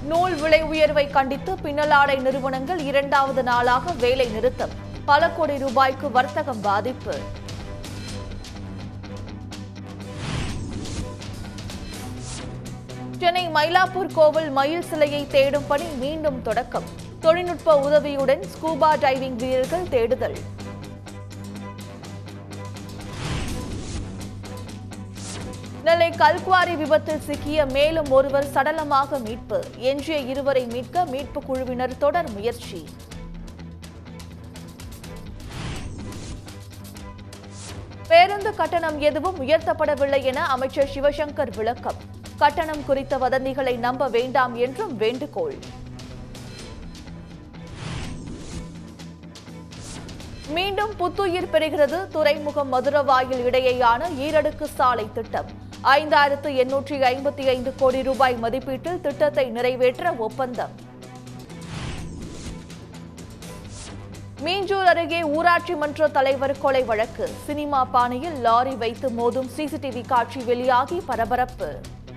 நூல் விலை உயர்வை கண்டித்து பின்னலாடை நிறுவனங்கள் இரண்டாவது நாளாக வேலை நிறுத்தம் பல கோடி ரூபாய்க்கு வர்த்தகம் பாதிப்பு சென்னை மயிலாப்பூர் கோவில் மயில் சிலையை தேடும் பணி மீண்டும் தொடக்கம் தொழில்நுட்ப உதவியுடன் ஸ்கூபா டைவிங் வீரர்கள் தேடுதல் நெல்லை கல்குவாரி விபத்தில் சிக்கிய மேலும் ஒருவர் சடலமாக மீட்பு எஞ்சிய இருவரை மீட்க மீட்பு குழுவினர் தொடர் முயற்சி பேருந்து கட்டணம் எதுவும் உயர்த்தப்படவில்லை என அமைச்சர் சிவசங்கர் விளக்கம் கட்டணம் குறித்த வதந்திகளை நம்ப வேண்டாம் என்றும் வேண்டுகோள் மீண்டும் புத்துயிர் பெறுகிறது துறைமுகம் மதுரவாயில் இடையேயான ஈரடுக்கு சாலை திட்டம் ஐந்தாயிரத்து எண்ணூற்றி ஐம்பத்தி ஐந்து கோடி ரூபாய் மதிப்பீட்டில் திட்டத்தை நிறைவேற்ற ஒப்பந்தம் மீஞ்சூர் அருகே ஊராட்சி மன்ற தலைவர் கொலை வழக்கு சினிமா பாணியில் லாரி வைத்து மோதும் சிசிடிவி காட்சி வெளியாகி பரபரப்பு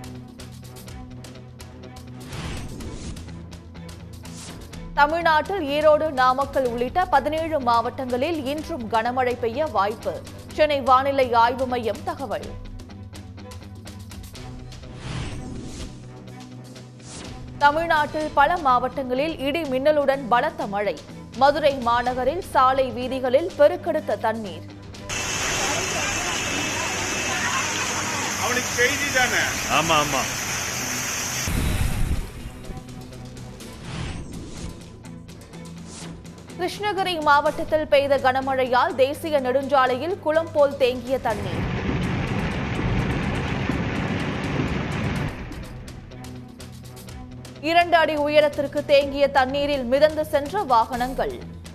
தமிழ்நாட்டில் ஈரோடு நாமக்கல் உள்ளிட்ட பதினேழு மாவட்டங்களில் இன்றும் கனமழை பெய்ய வாய்ப்பு சென்னை வானிலை ஆய்வு மையம் தகவல் தமிழ்நாட்டில் பல மாவட்டங்களில் இடி மின்னலுடன் பலத்த மழை மதுரை மாநகரில் சாலை வீதிகளில் பெருக்கெடுத்த தண்ணீர் அவனுக்கு செய்தி தானே ஆமா ஆமா கிருஷ்ணகிரி மாவட்டத்தில் பெய்த கனமழையால் தேசிய நெடுஞ்சாலையில் குளம் போல் தேங்கிய தண்ணீர் இரண்டு அடி உயரத்திற்கு தேங்கிய தண்ணீரில் மிதந்து சென்ற வாகனங்கள்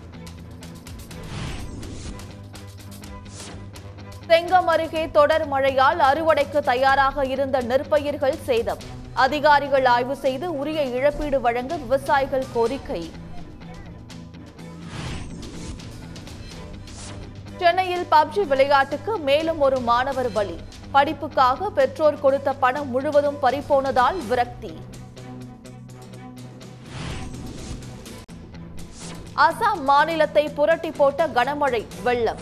செங்கம் அருகே தொடர் மழையால் அறுவடைக்கு தயாராக இருந்த நெற்பயிர்கள் சேதம் அதிகாரிகள் ஆய்வு செய்து உரிய இழப்பீடு வழங்க விவசாயிகள் கோரிக்கை சென்னையில் பப்ஜி விளையாட்டுக்கு மேலும் ஒரு மாணவர் பலி படிப்புக்காக பெற்றோர் கொடுத்த பணம் முழுவதும் பறிபோனதால் விரக்தி அசாம் மாநிலத்தை புரட்டி போட்ட கனமழை வெள்ளம்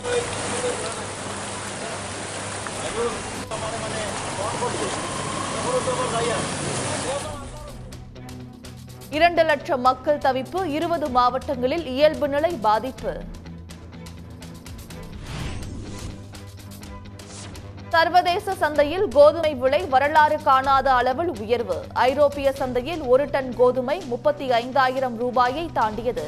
இரண்டு லட்சம் மக்கள் தவிப்பு இருபது மாவட்டங்களில் இயல்பு நிலை பாதிப்பு சர்வதேச சந்தையில் கோதுமை விலை வரலாறு காணாத அளவில் உயர்வு ஐரோப்பிய சந்தையில் ஒரு டன் கோதுமை முப்பத்தி ஐந்தாயிரம் ரூபாயை தாண்டியது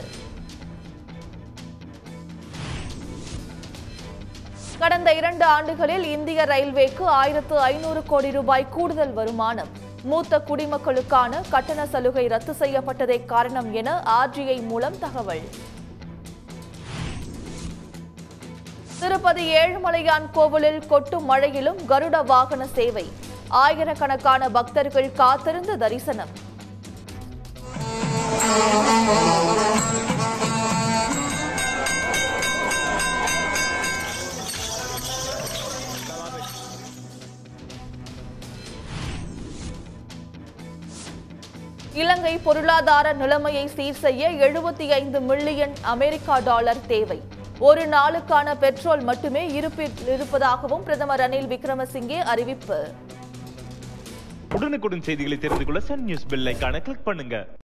கடந்த இரண்டு ஆண்டுகளில் இந்திய ரயில்வேக்கு ஆயிரத்து ஐநூறு கோடி ரூபாய் கூடுதல் வருமானம் மூத்த குடிமக்களுக்கான கட்டண சலுகை ரத்து செய்யப்பட்டதே காரணம் என ஆர்ஜிஐ மூலம் தகவல் திருப்பதி ஏழுமலையான் கோவிலில் கொட்டும் மழையிலும் கருட வாகன சேவை ஆயிரக்கணக்கான பக்தர்கள் காத்திருந்து தரிசனம் இலங்கை பொருளாதார நிலைமையை சீர் செய்ய எழுபத்தி ஐந்து மில்லியன் அமெரிக்கா டாலர் தேவை ஒரு நாளுக்கான பெட்ரோல் மட்டுமே இருப்பில் இருப்பதாகவும் பிரதமர் ரணில் விக்ரமசிங்கே அறிவிப்பு உடனுக்குடன் செய்திகளை தெரிந்து கொள்ள சன் நியூஸ் பெல் ஐகானை கிளிக் பண்ணுங்க